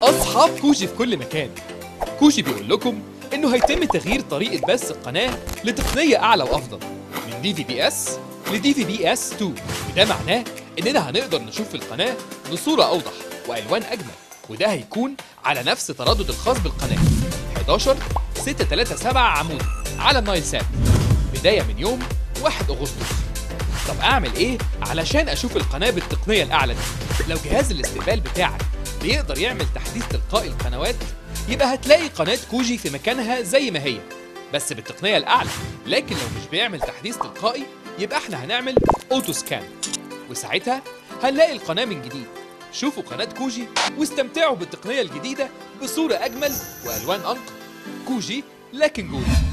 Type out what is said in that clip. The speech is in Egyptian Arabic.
أصحاب كوجي في كل مكان كوجي بيقول لكم إنه هيتم تغيير طريقة بث القناة لتقنية أعلى وأفضل من دي في بي إس لدي في بي إس 2 وده معناه إننا هنقدر نشوف القناة بصورة أوضح وألوان أجمل وده هيكون على نفس تردد الخاص بالقناة 11 637 عمود على النايل سات بداية من يوم 1 أغسطس طب اعمل ايه علشان اشوف القناه بالتقنيه الاعلى دي لو جهاز الاستقبال بتاعك بيقدر يعمل تحديث تلقائي القنوات يبقى هتلاقي قناه كوجي في مكانها زي ما هي بس بالتقنيه الاعلى لكن لو مش بيعمل تحديث تلقائي يبقى احنا هنعمل اوتو سكان وساعتها هنلاقي القناه من جديد شوفوا قناه كوجي واستمتعوا بالتقنيه الجديده بصوره اجمل والوان انقى كوجي لكن جودي